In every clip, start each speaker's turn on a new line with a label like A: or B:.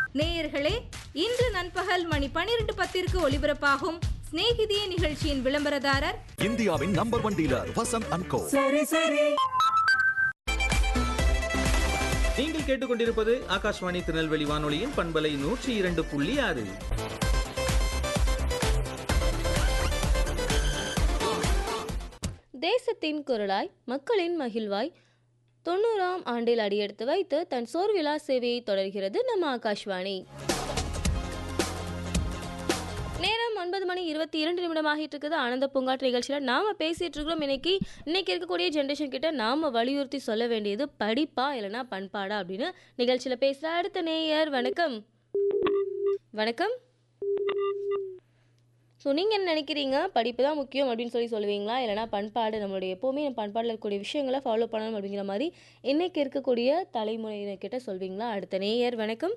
A: நேயர்களே இன்று நண்பகல் மணி பனிரெண்டு பத்திற்கு ஒலிபரப்பாகும் சிநேகிதியே நிகழ்ச்சியின் விளம்பரதாரர்
B: இந்தியாவின் number one dealer Vasanth and co
C: நீங்கள் கேட்டுக்கொண்டிருப்பது ஆகாஷ்வாணி திருநெல்வேலி வானொலியின் பண்பலை நூற்றி இரண்டு புள்ளி ஆறு
D: தேசத்தின் குரலாய் மக்களின் மகிழ்வாய் தொண்ணூறாம் ஆண்டில் அடியெடுத்து வைத்து தன் சோர்விலா சேவையை தொடர்கிறது நம்ம ஆகாஷ்வாணி நேரம் ஒன்பது மணி இருபத்தி இரண்டு நிமிடம் ஆகிட்டு இருக்குது ஆனந்த பூங்காற்று நிகழ்ச்சியில் நாம பேசிட்டு இருக்கிறோம் இன்னைக்கு இன்னைக்கு இருக்கக்கூடிய ஜென்ரேஷன் கிட்ட நாம வலியுறுத்தி சொல்ல வேண்டியது படிப்பா இல்லைன்னா பண்பாடா அப்படின்னு நிகழ்ச்சியில் பேசுகிற அடுத்த நேயர் வணக்கம் வணக்கம் ஸோ நீங்கள் என்ன நினைக்கிறீங்க படிப்பு தான் முக்கியம் அப்படின்னு சொல்லி சொல்லுவீங்களா இல்லைனா பண்பாடு நம்மளுடைய எப்போவுமே நம்ம பண்பாடில் இருக்கக்கூடிய விஷயங்களை ஃபாலோ பண்ணணும் அப்படிங்கிற மாதிரி இன்னைக்கு இருக்கக்கூடிய தலைமுறையினர்கிட்ட சொல்வீங்களா அடுத்த நேயர் வணக்கம்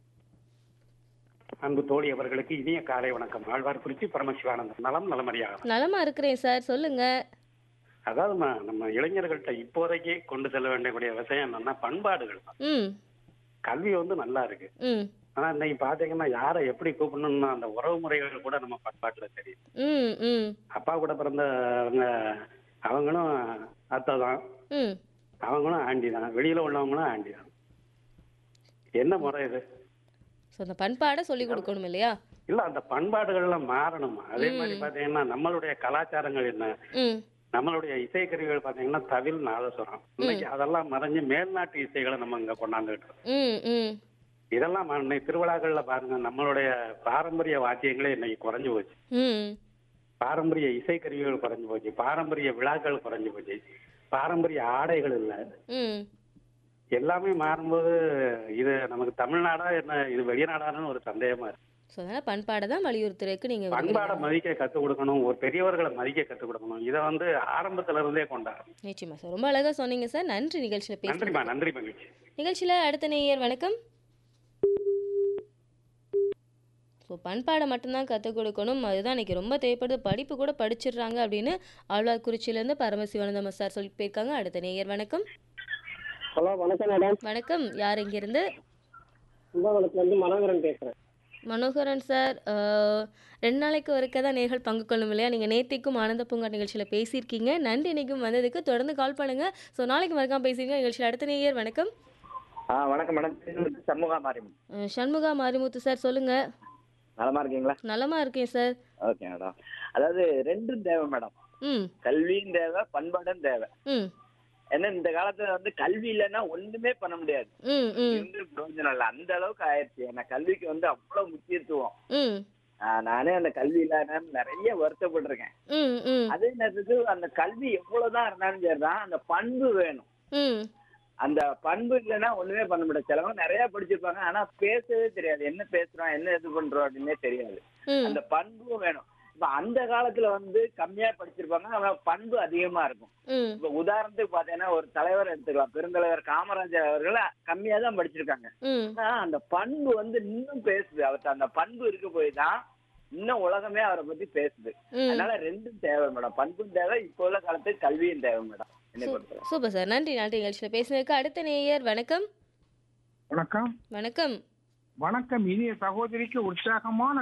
E: அன்பு தோழி அவர்களுக்கு இனிய காலை வணக்கம் ஆழ்வார்குறிச்சி பரமசிவானந்தம் நலம் நலமறியாக
D: நலமா இருக்கிறேன் சார் சொல்லுங்க
E: அதாவது ம- நம்ம இளைஞர்கள்ட்ட இப்போதைக்கு கொண்டு செல்ல வேண்டியக்கூடிய விஷயம் என்னன்னா பண்பாடுகள் தான்.
D: ம்
E: கல்வி வந்து நல்லா இருக்கு
D: ம்
E: ஆனா இன்னைக்கு பாத்தீங்கன்னா யாரை எப்படி கூப்பிடணும்னு அந்த உறவு முறைகள் கூட நம்ம பண்பாட்டுல தெரியும்
D: ம் ம்
E: அப்பா கூட பிறந்தவங்க அவங்களும் அத்தை தான்
D: ம்
E: அவங்களும் ஆண்டி தான் வெளியில உள்ளவங்களும் ஆண்டி தான் என்ன முறை இது
D: ஸோ அந்த பண்பாடை சொல்லி கொடுக்கணும் இல்லையா
E: இல்ல அந்த பண்பாடுகள்லாம் மாறணும் அதே மாதிரி பாத்தீங்கன்னா நம்மளுடைய கலாச்சாரங்கள் என்ன
D: ம்
E: நம்மளுடைய இசைக்கருவிகள் பாத்தீங்கன்னா தவில் நாதசுரம் இன்னைக்கு அதெல்லாம் மறைஞ்சு மேல்நாட்டு இசைகளை நம்ம இங்க கொண்டாந்துட்டு இருக்கோம்
D: ம் ம்
E: இதெல்லாம் ம- இன்னைக்கு திருவிழாக்கள்ல பாருங்க நம்மளுடைய பாரம்பரிய வாத்தியங்களே இன்னைக்கு குறைஞ்சு போச்சு
D: ம்
E: பாரம்பரிய இசைக்கருவிகள் குறைஞ்சு போச்சு பாரம்பரிய விழாக்கள் குறைஞ்சு போச்சு பாரம்பரிய ஆடைகள் இல்ல
D: ம்
E: எல்லாமே மாறும்போது இது நமக்கு தமிழ்நாடா என்ன இது வெளிநாடான்னு ஒரு சந்தேகமா இருக்கு
D: ஸோ அதனால் பண்பாடை தான் வலியுறுத்துறதுக்கு நீங்கள்
E: பண்பாடை மதிக்க கத்துக் கொடுக்கணும் ஒரு பெரியவர்களை மதிக்க கத்துக் கொடுக்கணும் இதை வந்து ஆரம்பத்துல இருந்தே கொண்டாடணும்
D: நிச்சயமா சார் ரொம்ப அழகாக சொன்னீங்க சார் நன்றி நிகழ்ச்சியில் பேசுகிறேன்
E: நன்றிமா நன்றி மகிழ்ச்சி
D: நிகழ்ச்சியில் அடுத்த நேயர் வணக்கம் ஸோ பண்பாடை மட்டும்தான் கற்றுக் கொடுக்கணும் அதுதான் இன்னைக்கு ரொம்ப தேவைப்படுது படிப்பு கூட படிச்சிடுறாங்க அப்படின்னு ஆழ்வார்குறிச்சியிலேருந்து பரமசிவானந்தம் சார் சொல்லி போயிருக்காங்க அடுத்த நேயர் வணக்கம்
F: ஹலோ வணக்கம் மேடம்
D: வணக்கம் யார் இங்கேருந்து
F: கும்பகோணத்துல இருந்து மனோகரன் பேசுறேன்
D: மனோகரன் சார் அஹ், ரெண்டு நாளைக்கு ஒருக்க தான் நேர்கள் பங்கு கொள்ளும் இல்லையா நீங்கள் நேத்திக்கும் ஆனந்த பூங்கா நிகழ்ச்சியில் பேசியிருக்கீங்க நன்றி இன்னைக்கும் வந்ததுக்கு தொடர்ந்து கால் பண்ணுங்க ஸோ நாளைக்கு மறக்காம பேசிருங்க நிகழ்ச்சியில் அடுத்த நேயர் வணக்கம்
G: ஆ வணக்கம் மேடம் திருநெல்வேலி சண்முகா மாரியம்
D: அஹ், சண்முகா மாரிமுத்து சார் சொல்லுங்க
G: நலமா இருக்கீங்களா
D: நலமா இருக்கேன் சார்
G: ஓகே மேடம் அதாவது ரெண்டும் தேவை மேடம்
D: ம்
G: கல்வியும் தேவை பண்பாடும் தேவை
D: ம்
G: ஏன்னா இந்த காலத்துல வந்து கல்வி இல்லைன்னா ஒண்ணுமே பண்ண முடியாது
D: ம் ம்
G: இருந்து பிரயோஜனம் இல்லை அந்த அளவுக்கு ஆயிடுச்சு ஏன்னா கல்விக்கு வந்து அவ்வளவு முக்கியத்துவம்
D: ம்
G: ஆ, நானே அந்த கல்வி இல்லாத நிறைய வருத்தப்பட்டிருக்கேன்
D: ம் ம்
G: அதே நேரத்துக்கு அந்த கல்வி எவ்வளவுதான் இருந்தாலும் சரிதான் அந்த பண்பு வேணும்
D: ம்
G: அந்த பண்பு இல்லைன்னா ஒண்ணுமே பண்ண முடியாது சிலவங்க நிறைய படிச்சிருப்பாங்க ஆனா பேசவே தெரியாது என்ன பேசுறோம் என்ன இது பண்றோம் அப்படின்னே தெரியாது
D: ம்
G: அந்த பண்பும் வேணும் இப்ப அந்த காலத்துல வந்து கம்மியா படிச்சிருப்பாங்க ஆனா பண்பு அதிகமா இருக்கும்
D: ம்
G: இப்ப உதாரணத்துக்கு பாத்தீங்கன்னா ஒரு தலைவர் எடுத்துக்கலாம் பெருந்தலைவர் காமராஜர் அவர்கள் கம்மியா தான் படிச்சிருக்காங்க
D: ம்
G: ஆனா அந்த பண்பு வந்து இன்னும் பேசுது அவர்கிட்ட அந்த பண்பு இருக்க போய் தான் இன்னும் உலகமே அவரை பத்தி பேசுது
D: ம்
G: அதனால ரெண்டும் தேவை மேடம் பண்பும் தேவை இப்போ உள்ள காலத்துக்கு கல்வியும் தேவை மேடம் என்னை பொறுத்தவரை
D: சூப்பர் சார் நன்றி நன்றி நிகழ்ச்சியில் பேசினதுக்கு அடுத்த நேயர் வணக்கம்
H: வணக்கம்
D: வணக்கம்
H: வணக்கம் இனிய சகோதரிக்கு உற்சாகமான